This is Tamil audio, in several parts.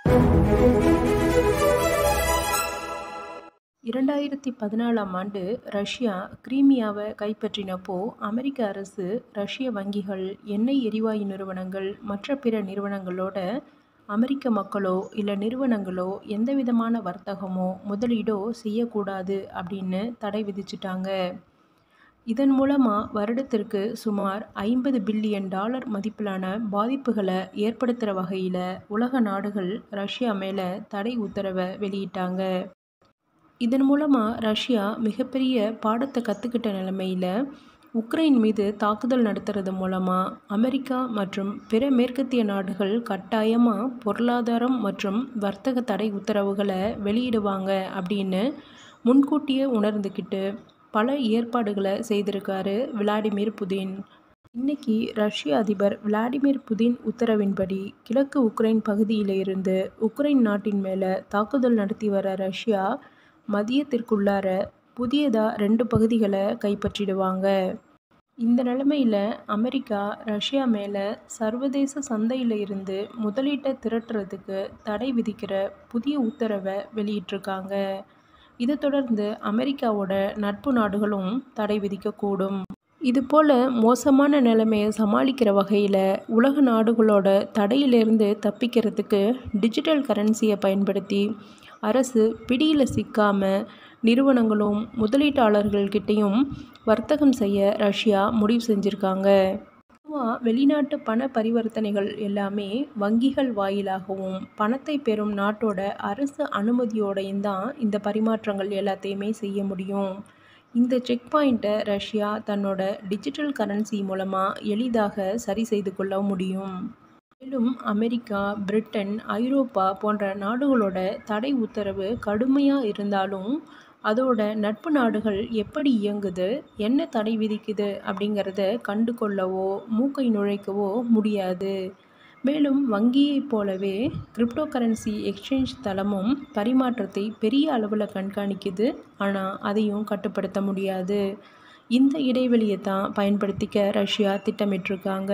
இரண்டாயிரத்தி பதினாலாம் ஆண்டு ரஷ்யா கிரீமியாவை கைப்பற்றினப்போ அமெரிக்க அரசு ரஷ்ய வங்கிகள் எண்ணெய் எரிவாயு நிறுவனங்கள் மற்ற பிற நிறுவனங்களோட அமெரிக்க மக்களோ இல்லை நிறுவனங்களோ எந்த விதமான வர்த்தகமோ முதலீடோ செய்யக்கூடாது அப்படின்னு தடை விதிச்சிட்டாங்க இதன் மூலமாக வருடத்திற்கு சுமார் ஐம்பது பில்லியன் டாலர் மதிப்பிலான பாதிப்புகளை ஏற்படுத்துகிற வகையில் உலக நாடுகள் ரஷ்யா மேலே தடை உத்தரவை வெளியிட்டாங்க இதன் மூலமாக ரஷ்யா மிகப்பெரிய பாடத்தை கற்றுக்கிட்ட நிலைமையில் உக்ரைன் மீது தாக்குதல் நடத்துறது மூலமாக அமெரிக்கா மற்றும் பிற மேற்கத்திய நாடுகள் கட்டாயமாக பொருளாதாரம் மற்றும் வர்த்தக தடை உத்தரவுகளை வெளியிடுவாங்க அப்படின்னு முன்கூட்டியே உணர்ந்துக்கிட்டு பல ஏற்பாடுகளை செய்திருக்காரு விளாடிமிர் புதின் இன்னைக்கு ரஷ்ய அதிபர் விளாடிமிர் புதின் உத்தரவின்படி கிழக்கு உக்ரைன் பகுதியிலிருந்து உக்ரைன் நாட்டின் மேலே தாக்குதல் நடத்தி வர ரஷ்யா மதியத்திற்குள்ளார புதியதாக ரெண்டு பகுதிகளை கைப்பற்றிடுவாங்க இந்த நிலைமையில் அமெரிக்கா ரஷ்யா மேலே சர்வதேச சந்தையில் இருந்து முதலீட்டை திரட்டுறதுக்கு தடை விதிக்கிற புதிய உத்தரவை வெளியிட்டிருக்காங்க இதை தொடர்ந்து அமெரிக்காவோட நட்பு நாடுகளும் தடை விதிக்கக்கூடும் இது போல் மோசமான நிலைமையை சமாளிக்கிற வகையில் உலக நாடுகளோட தடையிலிருந்து தப்பிக்கிறதுக்கு டிஜிட்டல் கரன்சியை பயன்படுத்தி அரசு பிடியில் சிக்காமல் நிறுவனங்களும் முதலீட்டாளர்கள்கிட்டையும் வர்த்தகம் செய்ய ரஷ்யா முடிவு செஞ்சுருக்காங்க பொதுவாக வெளிநாட்டு பண பரிவர்த்தனைகள் எல்லாமே வங்கிகள் வாயிலாகவும் பணத்தை பெறும் நாட்டோட அரசு அனுமதியோடையும் தான் இந்த பரிமாற்றங்கள் எல்லாத்தையுமே செய்ய முடியும் இந்த செக் பாயிண்ட்டை ரஷ்யா தன்னோட டிஜிட்டல் கரன்சி மூலமாக எளிதாக சரி செய்து கொள்ள முடியும் மேலும் அமெரிக்கா பிரிட்டன் ஐரோப்பா போன்ற நாடுகளோட தடை உத்தரவு கடுமையாக இருந்தாலும் அதோட நட்பு நாடுகள் எப்படி இயங்குது என்ன தடை விதிக்குது அப்படிங்கிறத கண்டு கொள்ளவோ மூக்கை நுழைக்கவோ முடியாது மேலும் வங்கியைப் போலவே கிரிப்டோ கரன்சி எக்ஸ்சேஞ்ச் தளமும் பரிமாற்றத்தை பெரிய அளவில் கண்காணிக்குது ஆனால் அதையும் கட்டுப்படுத்த முடியாது இந்த இடைவெளியை தான் பயன்படுத்திக்க ரஷ்யா திட்டமிட்டிருக்காங்க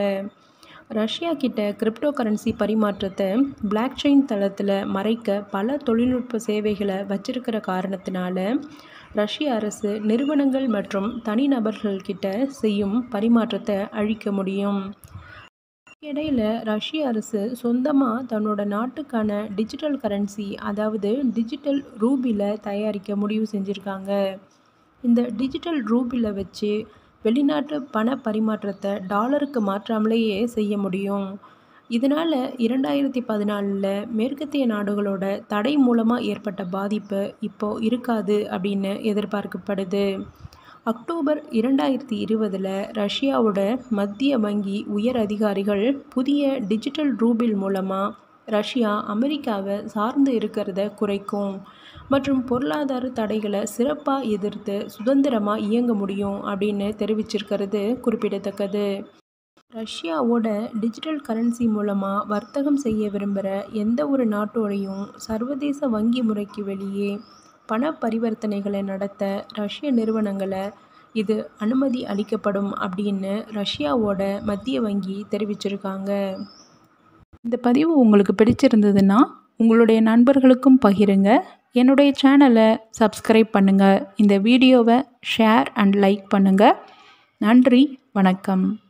ரஷ்யா கிட்ட கிரிப்டோ கரன்சி பரிமாற்றத்தை பிளாக் செயின் தளத்தில் மறைக்க பல தொழில்நுட்ப சேவைகளை வச்சிருக்கிற காரணத்தினால ரஷ்ய அரசு நிறுவனங்கள் மற்றும் தனிநபர்கள் கிட்ட செய்யும் பரிமாற்றத்தை அழிக்க முடியும் இடையில் ரஷ்ய அரசு சொந்தமாக தன்னோட நாட்டுக்கான டிஜிட்டல் கரன்சி அதாவது டிஜிட்டல் ரூபில தயாரிக்க முடிவு செஞ்சுருக்காங்க இந்த டிஜிட்டல் ரூபில வச்சு வெளிநாட்டு பண பரிமாற்றத்தை டாலருக்கு மாற்றாமலேயே செய்ய முடியும் இதனால் இரண்டாயிரத்தி பதினாலில் மேற்கத்திய நாடுகளோட தடை மூலமாக ஏற்பட்ட பாதிப்பு இப்போது இருக்காது அப்படின்னு எதிர்பார்க்கப்படுது அக்டோபர் இரண்டாயிரத்தி இருபதில் ரஷ்யாவோட மத்திய வங்கி உயர் அதிகாரிகள் புதிய டிஜிட்டல் ரூபில் மூலமாக ரஷ்யா அமெரிக்காவை சார்ந்து இருக்கிறத குறைக்கும் மற்றும் பொருளாதார தடைகளை சிறப்பாக எதிர்த்து சுதந்திரமாக இயங்க முடியும் அப்படின்னு தெரிவிச்சிருக்கிறது குறிப்பிடத்தக்கது ரஷ்யாவோட டிஜிட்டல் கரன்சி மூலமாக வர்த்தகம் செய்ய விரும்புகிற எந்த ஒரு நாட்டோடையும் சர்வதேச வங்கி முறைக்கு வெளியே பண பரிவர்த்தனைகளை நடத்த ரஷ்ய நிறுவனங்களை இது அனுமதி அளிக்கப்படும் அப்படின்னு ரஷ்யாவோட மத்திய வங்கி தெரிவிச்சிருக்காங்க இந்த பதிவு உங்களுக்கு பிடிச்சிருந்ததுன்னா உங்களுடைய நண்பர்களுக்கும் பகிருங்க என்னுடைய சேனலை சப்ஸ்கிரைப் பண்ணுங்கள் இந்த வீடியோவை ஷேர் அண்ட் லைக் பண்ணுங்கள் நன்றி வணக்கம்